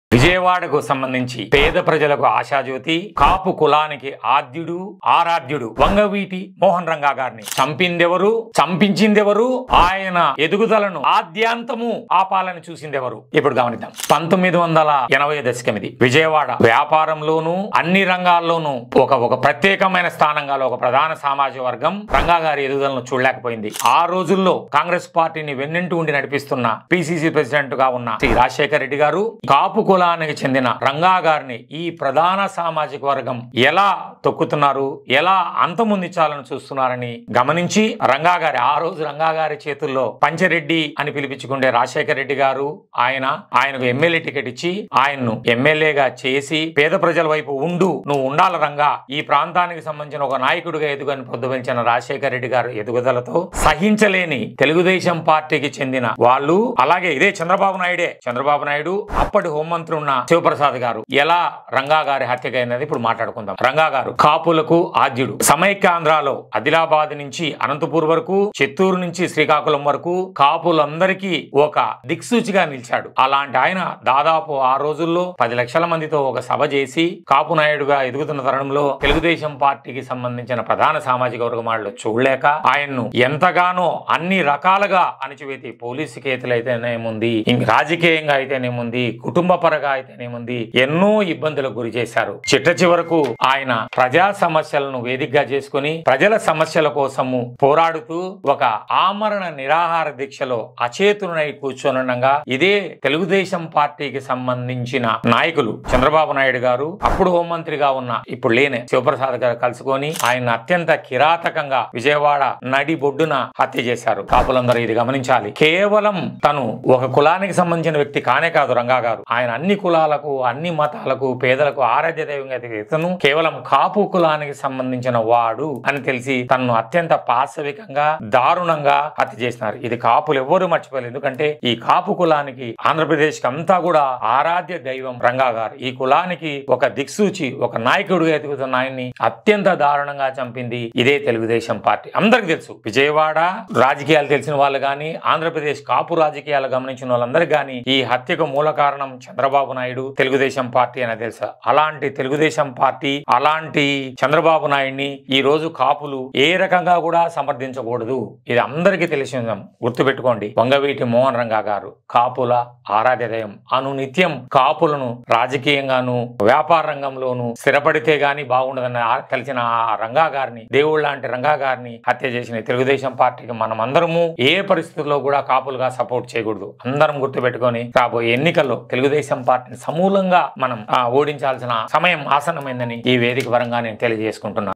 విజయవాడకు సంబంధించి పేద ప్రజలకు ఆశాజ్యోతి కాపు కులానికి ఆద్యుడు ఆరాధ్యుడు వంగవీటి మోహన్ రంగా గారిని చంపిందెవరు చంపించిందెవరు ఆయన ఎదుగుదలను ఆద్యాంతము ఆపాలని చూసిందెవరు ఇప్పుడు గమనిద్దాం పంతొమ్మిది వందల ఎనభై దశకం ఇది విజయవాడ వ్యాపారంలోను అన్ని రంగాల్లోనూ ఒక ఒక ప్రత్యేకమైన స్థానంగా ఒక ప్రధాన సామాజిక వర్గం రంగా గారి ఎదుగుదలను చూడలేకపోయింది ఆ రోజుల్లో కాంగ్రెస్ పార్టీని వెన్నెంటూ ఉండి నడిపిస్తున్న పిసిసి ప్రెసిడెంట్ గా ఉన్న శ్రీ రాజశేఖర రెడ్డి గారు కాపు కులానికి చెందిన రంగా గారిని ఈ ప్రధాన సామాజిక వర్గం ఎలా తొక్కుతున్నారు ఎలా అంతమొందించాలని చూస్తున్నారని గమనించి రంగా గారి ఆ రోజు రంగా గారి చేతుల్లో పంచరెడ్డి అని పిలిపించుకుంటే రాజశేఖర రెడ్డి గారు ఆయన ఆయనకు ఎమ్మెల్యే టికెట్ ఇచ్చి ఆయన్ను ఎమ్మెల్యేగా చేసి పేద ప్రజల వైపు ఉండు నువ్వు ఉండాల రంగా ఈ ప్రాంతానికి సంబంధించిన ఒక నాయకుడిగా ఎదుగని పొద్దుపెంచిన రాజశేఖర రెడ్డి గారు ఎదుగుదలతో సహించలేని తెలుగుదేశం పార్టీకి చెందిన వాళ్ళు అలాగే ఇదే చంద్రబాబు నాయుడే చంద్రబాబు నాయుడు అప్పటి హోంమంత్రి ఉన్న శివప్రసాద్ గారు ఎలా రంగా గారి హత్యకైనది ఇప్పుడు మాట్లాడుకుందాం రంగా గారు కాపులకు ఆద్యుడు సమైక్యాంధ్రాలో ఆదిలాబాద్ నుంచి అనంతపూర్ వరకు చిత్తూరు నుంచి శ్రీకాకుళం వరకు కాపులందరికీ ఒక దిక్సూచిగా నిలిచాడు అలాంటి ఆయన దాదాపు ఆ రోజుల్లో పది లక్షల మందితో ఒక సభ చేసి కాపు నాయుడుగా ఎదుగుతున్న తరుణంలో తెలుగుదేశం పార్టీకి సంబంధించిన ప్రధాన సామాజిక వర్గం వాళ్ళు చూడలేక ఆయన్ను ఎంతగానో అన్ని రకాలుగా అణచివేతి పోలీసు కేసులు అయితేనేముంది ఇంక రాజకీయంగా అయితేనేముంది కుటుంబ పరంగా అయితేనేముంది ఎన్నో ఇబ్బందులకు గురి చేశారు చిట్ట చివరకు ఆయన ప్రజా సమస్యలను వేదికగా చేసుకుని ప్రజల సమస్యల కోసము పోరాడుతూ ఒక ఆమరణ నిరాహార దీక్షలో అచేతునై కూర్చొనుండగా ఇదే తెలుగుదేశం పార్టీకి సంబంధించిన నాయకులు చంద్రబాబు నాయుడు గారు అప్పుడు హోంమంత్రిగా ఉన్న ఇప్పుడు లేనే శివప్రసాద్ గారు కలుసుకొని ఆయన అత్యంత కిరాతకంగా విజయవాడ నడి బొడ్డున హత్య చేశారు కాపులందరూ ఇది గమనించాలి కేవలం తను ఒక కులానికి సంబంధించిన వ్యక్తి కానే కాదు రంగా గారు ఆయన అన్ని కులాలకు అన్ని మతాలకు పేదలకు ఆరాధ్య దైవంగా ఎదిగే ఇతను కేవలం కాపు కులానికి సంబంధించిన వాడు అని తెలిసి తనను అత్యంత పాశవికంగా దారుణంగా హత్య చేసినారు ఇది కాపులు ఎవ్వరూ మర్చిపోలేదు ఎందుకంటే ఈ కాపు కులానికి ఆంధ్రప్రదేశ్ కి అంతా కూడా ఆరాధ్య దైవం రంగా గారు ఈ కులానికి ఒక దిక్సూచి ఒక నాయకుడిగా ఎదుగుతున్న ఆయన్ని అత్యంత దారుణంగా చంపింది ఇదే తెలుగుదేశం పార్టీ అందరికి తెలుసు విజయవాడ రాజకీయాలు తెలిసిన వాళ్ళు గాని ఆంధ్రప్రదేశ్ కాపు రాజకీయాలు గమనించిన వాళ్ళందరికీ గాని ఈ హత్యకు మూల కారణం చంద్రబాబు నాయుడు తెలుగుదేశం పార్టీ అని తెలుసా అలాంటి తెలుగుదేశం పార్టీ అలాంటి చంద్రబాబు నాయుడిని ఈ రోజు కాపులు ఏ రకంగా కూడా సమర్థించకూడదు ఇది అందరికీ తెలిసి ఉందాం గుర్తుపెట్టుకోండి వంగవీటి మోహన్ రంగా గారు కాపుల ఆరాధ్యదయం అనునిత్యం కాపులను రాజకీయంగాను వ్యాపార రంగంలోను స్థిరపడితే గాని బాగుండదని ఆ- తెలిసిన ఆ రంగా గారిని దేవుళ్ళ లాంటి రంగా గారిని హత్య చేసిన ఈ తెలుగుదేశం పార్టీకి మనం అందరము ఏ పరిస్థితుల్లో కూడా కాపులుగా సపోర్ట్ చేయకూడదు అందరం గుర్తుపెట్టుకొని రాబోయే ఎన్నికల్లో తెలుగుదేశం పార్టీని సమూలంగా మనం ఆ, ఓడించాల్సిన సమయం ఆసన్నమైందని ఈ వేదిక పరంగా నేను తెలియజేసుకుంటున్నాను